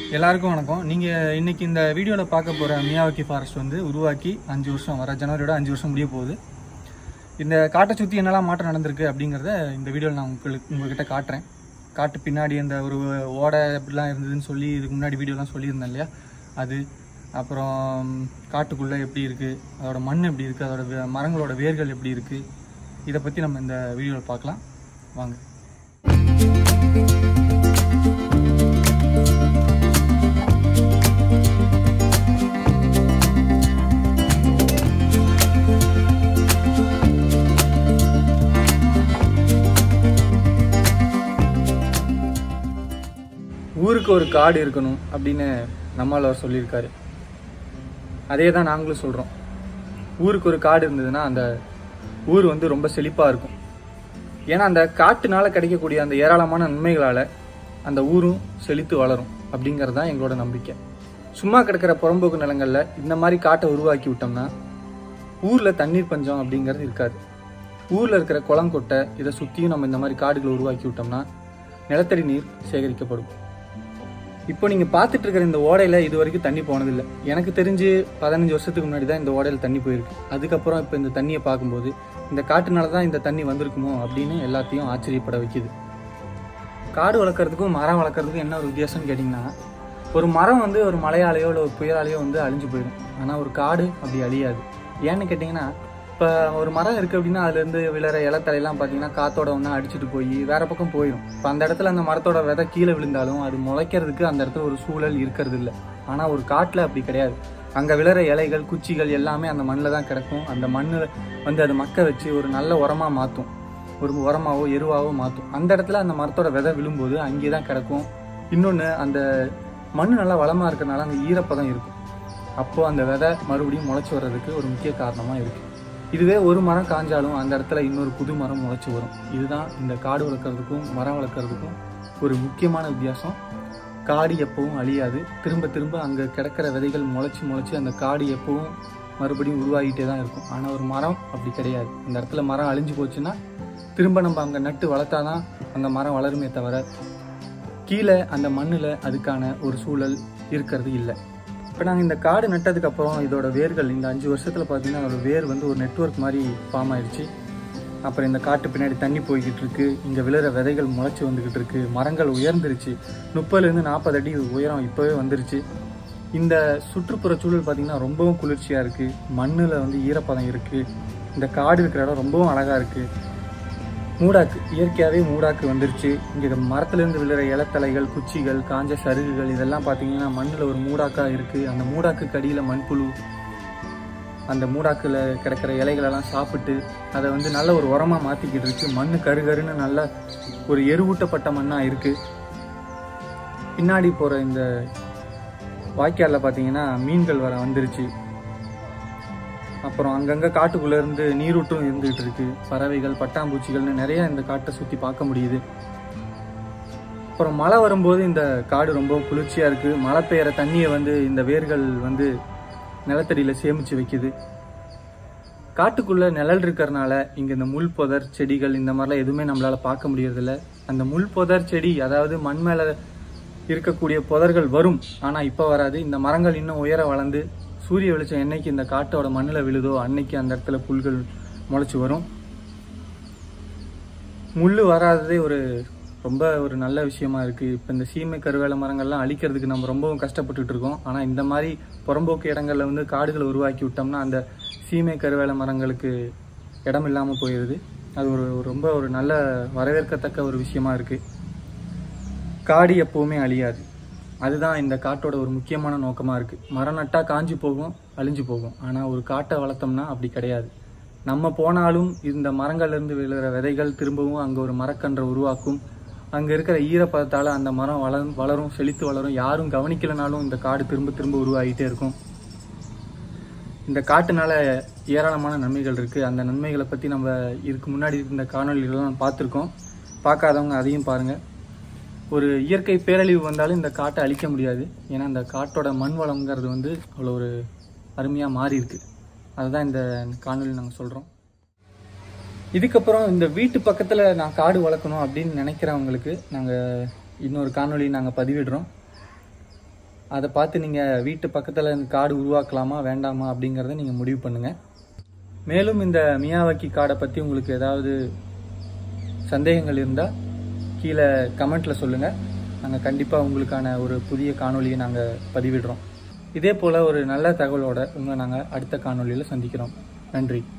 எல்லாருக்கும் வணக்கம் நீங்கள் இன்னைக்கு இந்த வீடியோவில் பார்க்க போகிற மியாவாக்கி ஃபாரஸ்ட் வந்து உருவாக்கி அஞ்சு வருஷம் வர ஜனவரியோட அஞ்சு வருஷம் முடிய போகுது இந்த காட்டை சுற்றி என்னெல்லாம் மாற்றம் நடந்திருக்கு அப்படிங்கிறத இந்த வீடியோவில் நான் உங்களுக்கு உங்ககிட்ட காட்டுறேன் காட்டு பின்னாடி அந்த ஒரு ஓடை இப்படிலாம் இருந்ததுன்னு சொல்லி இதுக்கு முன்னாடி வீடியோலாம் சொல்லியிருந்தேன் இல்லையா அது அப்புறம் காட்டுக்குள்ளே எப்படி இருக்குது அதோட மண் எப்படி இருக்குது அதோட வே- மரங்களோட வேர்கள் எப்படி இருக்குது இதை பற்றி நம்ம இந்த வீடியோவில் பார்க்கலாம் வாங்க ஊருக்கு ஒரு காடு இருக்கணும் அப்படின்னு நம்மால் சொல்லியிருக்காரு அதே தான் நாங்களும் சொல்கிறோம் ஊருக்கு ஒரு காடு இருந்ததுன்னா அந்த ஊர் வந்து ரொம்ப செழிப்பாக இருக்கும் ஏன்னா அந்த காட்டுனால கிடைக்கக்கூடிய அந்த ஏராளமான நன்மைகளால் அந்த ஊரும் செழித்து வளரும் அப்படிங்கிறது தான் எங்களோட நம்பிக்கை சும்மா கிடக்கிற புறம்போக்கு நிலங்களில் இந்த மாதிரி காட்டை உருவாக்கி விட்டோம்னா ஊரில் தண்ணீர் பஞ்சம் அப்படிங்கிறது இருக்காது ஊரில் இருக்கிற குளம் கொட்டை இதை சுற்றியும் நம்ம இந்த மாதிரி காடுகளை உருவாக்கி விட்டோம்னா நிலத்தடி நீர் சேகரிக்கப்படும் இப்போ நீங்கள் பார்த்துட்டு இருக்கிற இந்த ஓடையில் இது வரைக்கும் தண்ணி போனதில்லை எனக்கு தெரிஞ்சு பதினஞ்சு வருஷத்துக்கு முன்னாடி தான் இந்த ஓடையில் தண்ணி போயிருக்கு அதுக்கப்புறம் இப்போ இந்த தண்ணியை பார்க்கும்போது இந்த காட்டுனால தான் இந்த தண்ணி வந்திருக்குமோ அப்படின்னு எல்லாத்தையும் ஆச்சரியப்பட வைக்குது காடு வளர்க்குறதுக்கும் மரம் வளர்க்குறதுக்கும் என்ன ஒரு வித்தியாசம்னு கேட்டிங்கன்னா ஒரு மரம் வந்து ஒரு மழையாலேயோ இல்லை ஒரு புயலாலேயோ வந்து அழிஞ்சு போயிடும் ஆனால் ஒரு காடு அப்படி அழியாது ஏன்னு கேட்டிங்கன்னா இப்போ ஒரு மரம் இருக்குது அப்படின்னா அதுலேருந்து விழுற இலத்தலையெல்லாம் பார்த்தீங்கன்னா காத்தோட ஒன்றா அடிச்சுட்டு போய் வேற பக்கம் போயிடும் இப்போ அந்த இடத்துல அந்த மரத்தோட விதை கீழே விழுந்தாலும் அது முளைக்கிறதுக்கு அந்த இடத்துல ஒரு சூழல் இருக்கிறது இல்லை ஆனால் ஒரு காட்டில் அப்படி கிடையாது அங்கே விழுற இலைகள் குச்சிகள் எல்லாமே அந்த மண்ணில் தான் கிடக்கும் அந்த மண்ணில் வந்து அது மக்க வச்சு ஒரு நல்ல உரமாக மாற்றும் ஒரு உரமாவோ எருவாவோ மாற்றும் அந்த இடத்துல அந்த மரத்தோட விதை விழும்போது அங்கே தான் கிடக்கும் இன்னொன்று அந்த மண் நல்லா வளமாக இருக்கிறனால அந்த ஈரப்பதம் இருக்கும் அப்போது அந்த விதை மறுபடியும் முளைச்சி வர்றதுக்கு ஒரு முக்கிய காரணமாக இருக்குது இதுவே ஒரு மரம் காஞ்சாலும் அந்த இடத்துல இன்னொரு புது மரம் முளைச்சி வரும் இதுதான் இந்த காடு வளர்க்குறதுக்கும் மரம் வளர்க்குறதுக்கும் ஒரு முக்கியமான வித்தியாசம் காடு எப்பவும் அழியாது திரும்ப திரும்ப அங்கே கிடக்கிற விதைகள் முளைச்சி முளைச்சி அந்த காடு எப்பவும் மறுபடியும் உருவாகிட்டே தான் இருக்கும் ஆனால் ஒரு மரம் அப்படி கிடையாது அந்த இடத்துல மரம் அழிஞ்சு போச்சுன்னா திரும்ப நம்ம அங்கே நட்டு வளர்த்தாதான் அந்த மரம் வளருமே தவிர கீழே அந்த மண்ணில் அதுக்கான ஒரு சூழல் இருக்கிறது இல்லை இப்போ நாங்கள் இந்த காடு நட்டதுக்கு அப்புறம் இதோட வேர்கள் இந்த அஞ்சு வருஷத்தில் பார்த்தீங்கன்னா அதோட வேர் வந்து ஒரு நெட்வொர்க் மாதிரி ஃபார்ம் ஆயிடுச்சு அப்புறம் இந்த காட்டு பின்னாடி தண்ணி போய்கிட்டு இருக்கு இங்கே விழுற விதைகள் முளைச்சி வந்துக்கிட்டு இருக்கு மரங்கள் உயர்ந்துருச்சு முப்பதுலேருந்து நாற்பது அடி உயரம் இப்போவே வந்துருச்சு இந்த சுற்றுப்புற சூழல் பார்த்தீங்கன்னா ரொம்பவும் குளிர்ச்சியாக இருக்குது மண்ணில் வந்து ஈரப்பதம் இருக்குது இந்த காடு இருக்கிற இடம் ரொம்பவும் அழகாக இருக்குது மூடாக்கு இயற்கையாகவே மூடாக்கு வந்துருச்சு இங்கே மரத்துலேருந்து விழுற இலத்தலைகள் குச்சிகள் காஞ்ச சருகுகள் இதெல்லாம் பார்த்தீங்கன்னா மண்ணில் ஒரு மூடாக்காக இருக்குது அந்த மூடாக்கு அடியில் மண்புழு அந்த மூடாக்கில் கிடக்கிற இலைகளெல்லாம் சாப்பிட்டு அதை வந்து நல்ல ஒரு உரமாக மாற்றிக்கிட்டு இருக்கு மண் கருகருன்னு நல்ல ஒரு எருவூட்டப்பட்ட மண்ணாக இருக்குது பின்னாடி போகிற இந்த வாய்க்காலில் பார்த்தீங்கன்னா மீன்கள் வர வந்துருச்சு அப்புறம் அங்கங்கே காட்டுக்குள்ளே இருந்து நீரூட்டும் இருந்துகிட்டு இருக்கு பறவைகள் பட்டாம்பூச்சிகள்னு நிறைய இந்த காட்டை சுற்றி பார்க்க முடியுது அப்புறம் மழை வரும்போது இந்த காடு ரொம்ப குளிர்ச்சியாக இருக்குது மழை பெய்கிற தண்ணியை வந்து இந்த வேர்கள் வந்து நிலத்தடியில் சேமித்து வைக்குது காட்டுக்குள்ளே நிழல் இருக்கிறனால இங்கே இந்த முள் புதர் செடிகள் இந்த மாதிரிலாம் எதுவுமே நம்மளால் பார்க்க முடியறதில்ல அந்த முள் புதர் செடி அதாவது மண் மேலே இருக்கக்கூடிய புதர்கள் வரும் ஆனால் இப்போ வராது இந்த மரங்கள் இன்னும் உயர வளர்ந்து சூரிய வெளிச்சம் என்னைக்கு இந்த காட்டோட மண்ணில் விழுதோ அன்னைக்கு அந்த இடத்துல புல்கள் முளைச்சி வரும் முள் வராததே ஒரு ரொம்ப ஒரு நல்ல விஷயமா இருக்குது இப்போ இந்த சீமை கருவேல மரங்கள்லாம் அழிக்கிறதுக்கு நம்ம ரொம்பவும் கஷ்டப்பட்டுட்டு இருக்கோம் ஆனால் இந்த மாதிரி புறம்போக்கு இடங்கள்ல வந்து காடுகளை உருவாக்கி விட்டோம்னா அந்த சீமை கருவேல மரங்களுக்கு இடம் இல்லாமல் போயிடுது அது ஒரு ஒரு ரொம்ப ஒரு நல்ல வரவேற்கத்தக்க ஒரு விஷயமா இருக்குது காடு எப்பவுமே அழியாது அதுதான் இந்த காட்டோட ஒரு முக்கியமான நோக்கமாக இருக்குது மரம் நட்டா காஞ்சு போகும் அழிஞ்சு போகும் ஆனால் ஒரு காட்டை வளர்த்தோம்னா அப்படி கிடையாது நம்ம போனாலும் இந்த மரங்கள்லேருந்து விழுகிற விதைகள் திரும்பவும் அங்கே ஒரு மரக்கன்றை உருவாக்கும் அங்கே இருக்கிற ஈரப்பதத்தால் அந்த மரம் வளரும் வளரும் செழித்து வளரும் யாரும் கவனிக்கலனாலும் இந்த காடு திரும்ப திரும்ப உருவாகிட்டே இருக்கும் இந்த காட்டுனால ஏராளமான நன்மைகள் இருக்குது அந்த நன்மைகளை பற்றி நம்ம இதுக்கு முன்னாடி இருந்த காணொலிகளெல்லாம் பார்த்துருக்கோம் பார்க்காதவங்க அதையும் பாருங்கள் ஒரு இயற்கை பேரழிவு வந்தாலும் இந்த காட்டை அழிக்க முடியாது ஏன்னா இந்த காட்டோட மண் வளம்ங்கிறது வந்து அவ்வளோ ஒரு அருமையாக மாறி இருக்கு அதுதான் இந்த காணொலி நாங்கள் சொல்கிறோம் இதுக்கப்புறம் இந்த வீட்டு பக்கத்தில் நான் காடு வளர்க்கணும் அப்படின்னு நினைக்கிறவங்களுக்கு நாங்கள் இன்னொரு காணொளி நாங்கள் பதிவிடுறோம் அதை பார்த்து நீங்கள் வீட்டு பக்கத்தில் இந்த காடு உருவாக்கலாமா வேண்டாமா அப்படிங்கிறத நீங்கள் முடிவு பண்ணுங்கள் மேலும் இந்த மியாவாக்கி காடை பற்றி உங்களுக்கு ஏதாவது சந்தேகங்கள் இருந்தால் கீழே கமெண்ட்டில் சொல்லுங்கள் நாங்கள் கண்டிப்பாக உங்களுக்கான ஒரு புதிய காணொளியை நாங்கள் பதிவிடுறோம் இதே போல் ஒரு நல்ல தகவலோட உங்களை நாங்கள் அடுத்த காணொளியில் சந்திக்கிறோம் நன்றி